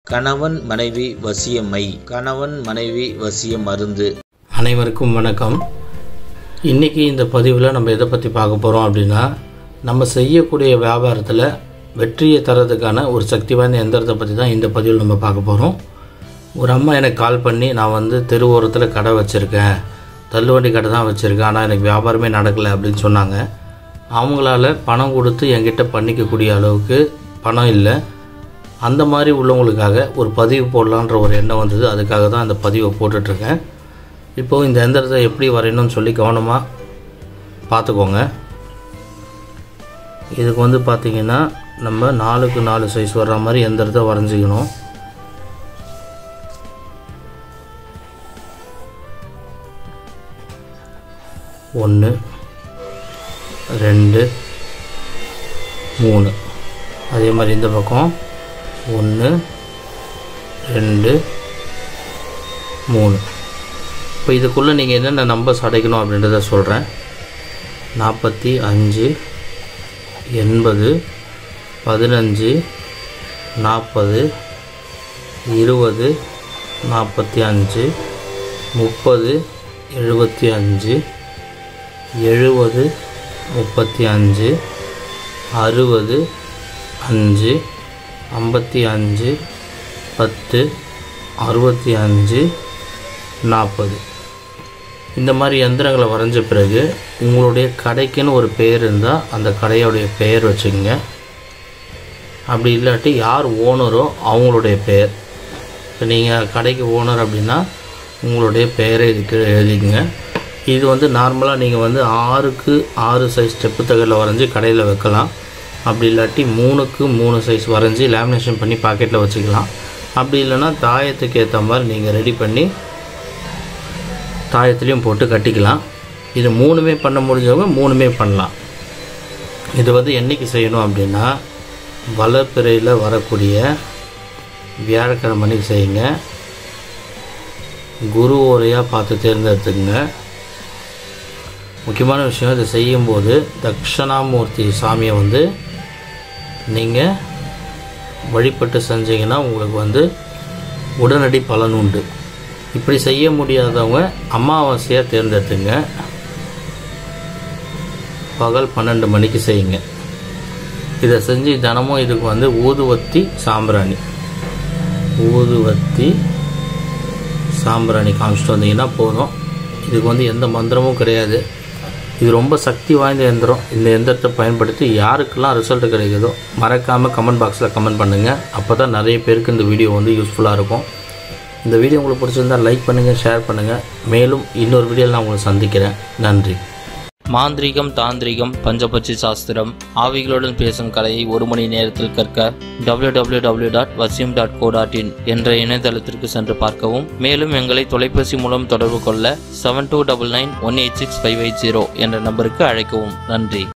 கணவன் மனைவி வசியமை கணவன் மனைவி வசிய மருந்து அனைவருக்கும் வணக்கம் இன்றைக்கி இந்த பதிவில் நம்ம எதை பற்றி பார்க்க போகிறோம் அப்படின்னா நம்ம செய்யக்கூடிய வியாபாரத்தில் வெற்றியை தரதுக்கான ஒரு சக்தி வாய்ந்த எந்திரத்தை பற்றி தான் இந்த பதிவில் நம்ம பார்க்க போகிறோம் ஒரு அம்மா எனக்கு கால் பண்ணி நான் வந்து தெரு ஓரத்தில் கடை வச்சுருக்கேன் தள்ளுவண்டி கடை தான் வச்சுருக்கேன் ஆனால் எனக்கு வியாபாரமே நடக்கலை அப்படின்னு சொன்னாங்க அவங்களால பணம் கொடுத்து என்கிட்ட பண்ணிக்கக்கூடிய அளவுக்கு பணம் இல்லை அந்த மாதிரி உள்ளவங்களுக்காக ஒரு பதிவு போடலான்ற ஒரு எண்ணம் வந்தது அதுக்காக தான் அந்த பதிவை போட்டுட்ருக்கேன் இப்போது இந்த எந்திரத்தை எப்படி வரையணும்னு சொல்லி கவனமாக பார்த்துக்கோங்க இதுக்கு வந்து பார்த்திங்கன்னா நம்ம நாலுக்கு நாலு சைஸ் வர்ற மாதிரி எந்திரத்தை வரைஞ்சிக்கணும் ஒன்று ரெண்டு மூணு அதே மாதிரி இந்த பக்கம் ஒன்று ரெண்டு மூணு இப்போ இதுக்குள்ளே நீங்கள் என்னென்ன நம்பர்ஸ் அடைக்கணும் அப்படின்றத சொல்கிறேன் நாற்பத்தி அஞ்சு எண்பது பதினஞ்சு நாற்பது இருபது நாற்பத்தி அஞ்சு முப்பது எழுபத்தி அஞ்சு எழுபது முப்பத்தி அஞ்சு அறுபது அஞ்சு ஐம்பத்தி அஞ்சு பத்து அறுபத்தி அஞ்சு நாற்பது இந்த மாதிரி எந்திரங்களை வரைஞ்ச பிறகு உங்களுடைய கடைக்குன்னு ஒரு பெயர் இருந்தால் அந்த கடையோடைய பெயர் வச்சுக்கோங்க அப்படி இல்லாட்டி யார் ஓனரோ அவங்களுடைய பெயர் இப்போ நீங்கள் கடைக்கு ஓனர் அப்படின்னா உங்களுடைய பெயரை இதுக்கு எழுதிக்கங்க இது வந்து நார்மலாக நீங்கள் வந்து ஆறுக்கு ஆறு சைஸ் ஸ்டெப்பு தகரில் வரைஞ்சி கடையில் வைக்கலாம் அப்படி இல்லாட்டி மூணுக்கு மூணு சைஸ் வரைஞ்சி லேமினேஷன் பண்ணி பாக்கெட்டில் வச்சுக்கலாம் அப்படி இல்லைன்னா தாயத்துக்கு ஏற்ற மாதிரி நீங்கள் ரெடி பண்ணி தாயத்துலேயும் போட்டு கட்டிக்கலாம் இது மூணுமே பண்ண முடிஞ்சவங்க மூணுமே பண்ணலாம் இது வந்து என்றைக்கு செய்யணும் அப்படின்னா வளர்ப்பிறையில் வரக்கூடிய வியாழக்கிழமை அன்னைக்கு செய்யுங்க குரு ஓரையாக பார்த்து தேர்ந்தெடுத்துங்க முக்கியமான விஷயம் இதை செய்யும்போது தக்ஷணாமூர்த்தி சாமியை வந்து நீங்கள் வழிபட்டு செஞ்சீங்கன்னா உங்களுக்கு வந்து உடனடி பலன் உண்டு இப்படி செய்ய முடியாதவங்க அமாவாசையாக தேர்ந்தெடுத்துங்க பகல் பன்னெண்டு மணிக்கு செய்யுங்க இதை செஞ்சு தினமும் இதுக்கு வந்து ஊதுவத்தி சாம்பிராணி ஊதுவத்தி சாம்பிராணி காமிச்சிட்டு வந்தீங்கன்னா போதும் இதுக்கு வந்து எந்த மந்திரமும் கிடையாது இது ரொம்ப சக்தி வாய்ந்த எந்திரம் இந்த எந்திரத்தை பயன்படுத்தி யாருக்கெல்லாம் ரிசல்ட் கிடைக்குதோ மறக்காமல் கமெண்ட் பாக்ஸில் கமெண்ட் பண்ணுங்கள் அப்போ தான் நிறைய பேருக்கு இந்த வீடியோ வந்து யூஸ்ஃபுல்லாக இருக்கும் இந்த வீடியோ உங்களுக்கு பிடிச்சிருந்தால் லைக் பண்ணுங்கள் ஷேர் பண்ணுங்கள் மேலும் இன்னொரு வீடியோவில் நான் உங்களை சந்திக்கிறேன் நன்றி மாந்திரீகம் தாந்திரிகம் பஞ்சபட்சி சாஸ்திரம் ஆவிகளுடன் பேசும் கலையை ஒரு மணி நேரத்தில் கற்க www.vasim.co.in டாட் வசியம் டாட் கோ டாட் இன் என்ற இணையதளத்திற்கு சென்று பார்க்கவும் மேலும் எங்களை தொலைபேசி மூலம் தொடர்பு கொள்ள seven two double nine one eight six five eight zero என்ற நம்பருக்கு அழைக்கவும் நன்றி